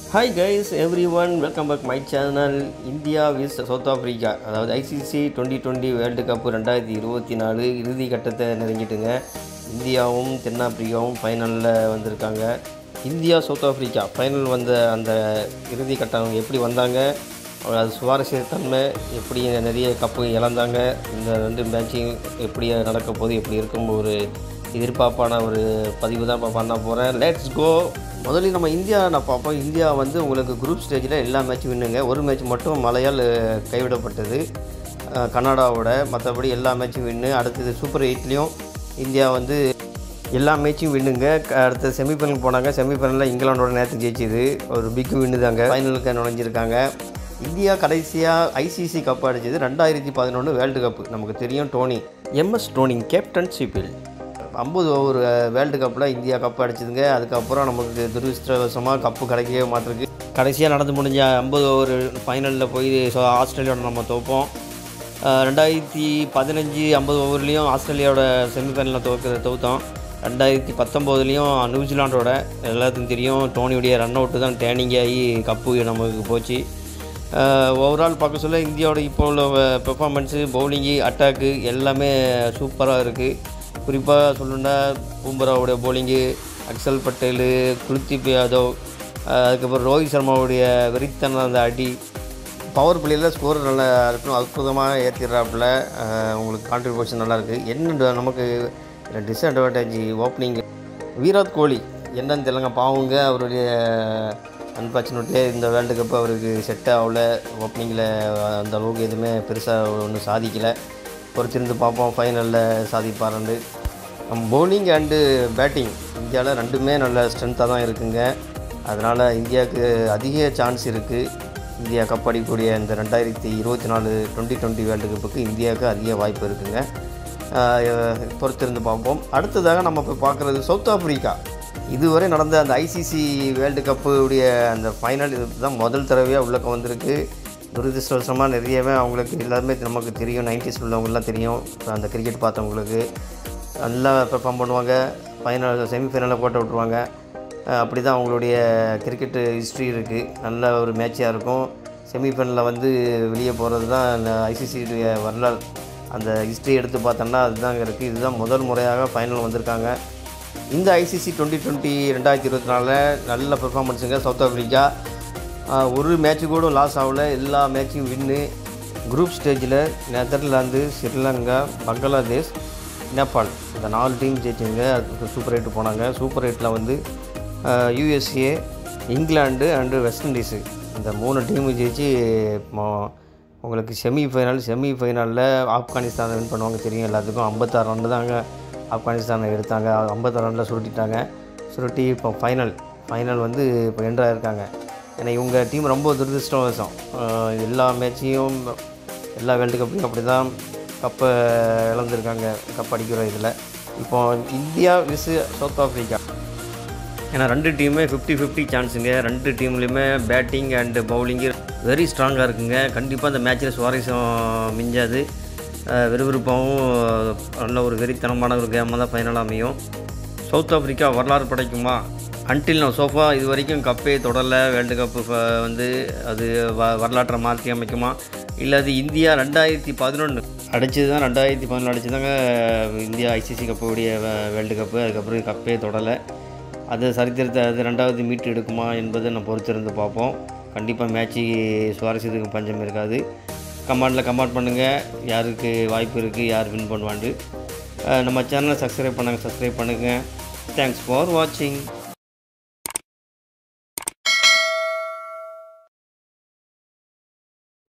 hi guys everyone welcome back my channel India vs South Africa அதாவது ICC twenty twenty world cup ரெண்டாயிரத்தி இருபத்தி நாலு இறுதி கட்டத்தை நெருங்கிட்டுங்க இந்தியாவும் தென்னாப்பிரிக்காவும் ஃபைனலில் வந்திருக்காங்க இந்தியா சவுத் ஆஃப்ரிக்கா ஃபைனல் வந்த அந்த இறுதி கட்டம் எப்படி வந்தாங்க அது சுவாரஸ்யத்தன்மை எப்படி நிறைய கப்பு இழந்தாங்க இந்த ரெண்டு மேட்சிங் எப்படி நடக்க போகுது எப்படி இருக்கும் ஒரு எதிர்பார்ப்பான ஒரு பதிவு தான் இப்போ பண்ண போகிறேன் லெட்ஸ் கோ முதல்ல நம்ம இந்தியா நான் பார்ப்போம் இந்தியா வந்து உங்களுக்கு குரூப் ஸ்டேஜில் எல்லா மேட்சும் வின்னுங்க ஒரு மேட்ச் மட்டும் மழையால் கைவிடப்பட்டது அஹ், கனடாவோட மற்றபடி எல்லா மேட்சும் வின்னு அடுத்தது சூப்பர் எயிட்லேயும் இந்தியா வந்து எல்லா மேட்சும் வின்னுங்க க- அடுத்து செமிஃபைனல் போனாங்க செமிஃபைனலில் இங்கிலாண்டோட நேற்று ஜெயிச்சுது ஒரு பிக் வின்னு தாங்க ஃபைனலுக்கு நுழைஞ்சிருக்காங்க இந்தியா கடைசியாக ஐசிசி கப் அடிச்சது ரெண்டாயிரத்தி பதினொன்று வேர்ல்டு கப் நமக்கு தெரியும் டோனி எம்எஸ் டோனி கேப்டன்ஷிப்பில் ஐம்பது ஓவர் வேர்ல்டு கப்பில் இந்தியா கப் அடிச்சதுங்க அதுக்கப்புறம் நமக்கு துரதிருஷ்டவசமாக கப்பு கிடைக்கவே மாட்டிருக்கு கடைசியாக நடந்து முடிஞ்ச ஐம்பது ஓவர் ஃபைனலில் போய் ஸோ ஆஸ்திரேலியாவோட நம்ம தோப்போம் அஹ் ரெண்டாயிரத்தி பதினஞ்சு ஐம்பது ஓவர்லேயும் ஆஸ்திரேலியாவோட செமிஃபைனலில் தோக்க தோத்தோம் ரெண்டாயிரத்தி பத்தொம்போதுலேயும் நியூசிலாண்டோட எல்லாத்துக்கும் தெரியும் டோனியுடைய ரன் அவுட்டு தான் டேர்னிங் ஆகி கப்பு நமக்கு போச்சு ஓவரால் பார்க்க சொல்ல இந்தியாவோட இப்போ உள்ள பெர்ஃபார்மன்ஸு பவுலிங்கு அட்டாக்கு எல்லாமே சூப்பராக இருக்குது குறிப்பாக சொல்லணுன்னா பூம்பராவுடைய bowling அக்சல் பட்டேல் குல்தீப் யாதவ் அஹ் அதுக்கப்புறம் ரோஹித் சர்மாவுடைய வெறித்தன அந்த அடி பவர் பிளேயில் ஸ்கோர் நல்லா இருக்கணும் அற்புதமாக ஏற்றிடுறாப்புல உங்களுக்கு கான்ட்ரிபியூஷன் நல்லாயிருக்கு என்ன நமக்கு டிஸ்அட்வான்டேஜ் ஓப்பனிங் விராட் கோலி என்னன்னு தெரியலங்க பாவங்க அவருடைய அன்ஃபார்ச்சுனேட்லி இந்த வேர்ல்டு கப் அவருக்கு செட் ஆகல ஓப்பனிங்கில் அந்த அளவுக்கு எதுவுமே பெருசாக ஒன்றும் சாதிக்கலை பொறுத்திருந்து பார்ப்போம் ஃபைனலில் சாதிப்பாருன்னு நம்ம bowling அண்டு பேட்டிங் இந்தியாவில் ரெண்டுமே நல்ல ஸ்ட்ரென்த்தாக தான் இருக்குங்க அதனால் இந்தியாவுக்கு அதிக சான்ஸ் இருக்குது இந்தியா கப் அடிக்கக்கூடிய இந்த ரெண்டாயிரத்தி இருபத்தி நாலு டுவெண்ட்டி டுவெண்ட்டி வேர்ல்டு கப்புக்கு இந்தியாவுக்கு அதிக வாய்ப்பு இருக்குங்க ஆஹ் பொறுத்திருந்து பார்ப்போம் அடுத்ததாக நம்ம போய் பார்க்குறது சவுத் ஆப்பிரிக்கா இதுவரை நடந்த அந்த ஐசிசி வேர்ல்டு கப்புடைய அந்த ஃபைனல் இது தான் முதல் தடவையாக உள்ளக்க வந்திருக்கு துரதிருஷ்டவசமாக நிறையவே அவங்களுக்கு எல்லாருமே நமக்கு தெரியும் நைன்டிஸ் உள்ளவங்கலாம் தெரியும் அந்த கிரிக்கெட் பார்த்தவங்களுக்கு நல்லா பெர்ஃபார்ம் பண்ணுவாங்க ஃபைனல் செமிஃபைனலில் போட்டு விட்ருவாங்க அஹ் அப்படி தான் அவங்களுடைய கிரிக்கெட்டு ஹிஸ்ட்ரி இருக்குது நல்ல ஒரு மேட்சாக இருக்கும் செமிஃபைனலில் வந்து வெளியே போகிறது தான் ஐசிசியுடைய வரலாறு அந்த ஹிஸ்ட்ரி எடுத்து பார்த்தோம்னா அதுதான் இருக்குது இதுதான் முதல் முறையாக ஃபைனல் வந்திருக்காங்க இந்த ஐசிசி டுவெண்ட்டி டுவெண்ட்டி ரெண்டாயிரத்தி இருபத்தி நாலில் நல்ல பெர்ஃபார்மன்ஸுங்க சவுத் ஆஃப்ரிக்கா ஆஹ் ஒரு மேட்ச்சு கூட லாஸ் ஆகல எல்லா மேட்சையும் வின்னு குரூப் ஸ்டேஜில் நெதர்லாந்து ஸ்ரீலங்கா பங்களாதேஷ் நேபாள் இந்த நாலு டீம் ஜெயிச்சுங்க அதுக்கு சூப்பர் எயிட் போனாங்க சூப்பர் எயிட்டில் வந்து USA England and West Indies இந்த மூணு டீமு ஜெயிச்சு மொ- உங்களுக்கு செமி ஃபைனல் செமி ஃபைனலில் ஆப்கானிஸ்தானை வின் பண்ணுவாங்க தெரியும் எல்லாத்துக்கும் ஐம்பத்தாறு ரன் தாங்க ஆப்கானிஸ்தானை எடுத்தாங்க ஐம்பத்தாறு ரனில் சுருட்டிட்டாங்க சுருட்டி இப்போ ஃபைனல் ஃபைனல் வந்து இப்போ என்ட்ராக இருக்காங்க ஏன்னா இவங்க டீம் ரொம்ப துரதிருஷ்டவசம் ஆஹ் எல்லா மேட்சையும் எல்லா வேர்ல்டு கப்லையும் அப்படி தான் கப்பை இழந்திருக்காங்க கப் அடிக்கிற இதில் இப்போ இந்தியா விசு சவுத் ஆஃப்ரிக்கா ஏன்னா ரெண்டு டீமுமே ஃபிஃப்டி ஃபிஃப்டி சான்ஸுங்க ரெண்டு டீம்லேயுமே பேட்டிங் அண்டு பவுலிங்கு வெரி ஸ்ட்ராங்காக இருக்குங்க கண்டிப்பாக அந்த மேட்ச்சில் சுவாரஸ்யம் மிஞ்சாது அஹ் விறுவிறுப்பாகவும் நல்ல ஒரு வெறித்தனமான ஒரு கேமாக தான் ஃபைனலாக அமையும் சவுத் ஆஃப்ரிக்கா வரலாறு படைக்குமா அன்டில் நான் சோஃபா இது வரைக்கும் கப்பே தொடரல வேர்ல்டு கப்பு வந்து அது வ வரலாற்றை மாற்றி அமைக்குமா இல்லை அது இந்தியா ரெண்டாயிரத்தி பதினொன்று அடிச்சது தான் ரெண்டாயிரத்தி பதினொன்று அடிச்சு தாங்க இந்தியா ஐசிசி கப்புடைய வேர்ல்டு கப்பு அதுக்கப்புறம் கப்பே தொடரலை அது சரித்திரத்தை அது ரெண்டாவது மீட்டு எடுக்குமா என்பதை நம்ம பொறுத்திருந்து பார்ப்போம் கண்டிப்பாக மேட்ச்சு சுவாரஸ்யத்துக்கு பஞ்சம் இருக்காது கமெண்டில் கமெண்ட் பண்ணுங்கள் யாருக்கு வாய்ப்பு இருக்குது யார் வின் பண்ணுவாண்டு அஹ் நம்ம சேனலை சப்ஸ்கிரைப் பண்ணுங்கள் சப்ஸ்கிரைப் பண்ணுங்கள் தேங்க்ஸ் ஃபார் வாட்சிங்